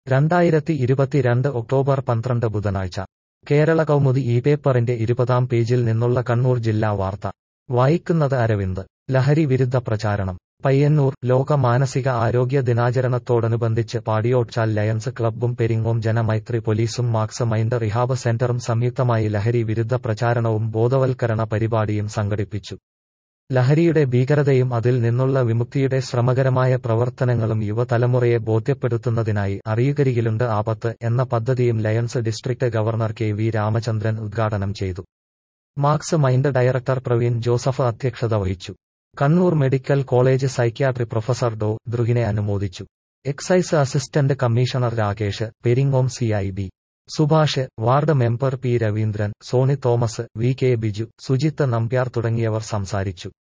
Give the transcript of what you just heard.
രണ്ടായിരത്തി ഇരുപത്തിരണ്ട് ഒക്ടോബർ പന്ത്രണ്ട് ബുധനാഴ്ച കേരള കൗമുദി ഈ പേപ്പറിന്റെ ഇരുപതാം പേജിൽ നിന്നുള്ള കണ്ണൂർ ജില്ലാ വാർത്ത വായിക്കുന്നത് അരവിന്ദ് ലഹരി വിരുദ്ധ പ്രചാരണം പയ്യന്നൂർ ലോക മാനസിക ആരോഗ്യ ദിനാചരണത്തോടനുബന്ധിച്ച് പാടിയോട്ചാൽ ലയൺസ് ക്ലബ്ബും പെരിങ്ങോം ജനമൈത്രി പോലീസും മാക്സ് മൈൻഡ് റിഹാബ് സെന്ററും സംയുക്തമായി ലഹരി വിരുദ്ധ പ്രചാരണവും ബോധവൽക്കരണ പരിപാടിയും സംഘടിപ്പിച്ചു ലഹരിയുടെ ഭീകരതയും അതിൽ നിന്നുള്ള വിമുക്തിയുടെ ശ്രമകരമായ പ്രവർത്തനങ്ങളും യുവതലമുറയെ ബോധ്യപ്പെടുത്തുന്നതിനായി അറിയുകരികിലുണ്ട് ആപത്ത് എന്ന പദ്ധതിയും Lions district governor K V Ramachandran ഉദ്ഘാടനം ചെയ്തു Max mind director Praveen Joseph അധ്യക്ഷത വഹിച്ചു Kannur medical college psychiatry professor Dr ദ്രുഹിനെ അനുമോദിച്ചു excise assistant commissioner Rakesh Peringome C I B Subhash ward member P Raveendran Sony Thomas V K Biju Sujith Nambiar തുടങ്ങിയവർ സംസാരിച്ചു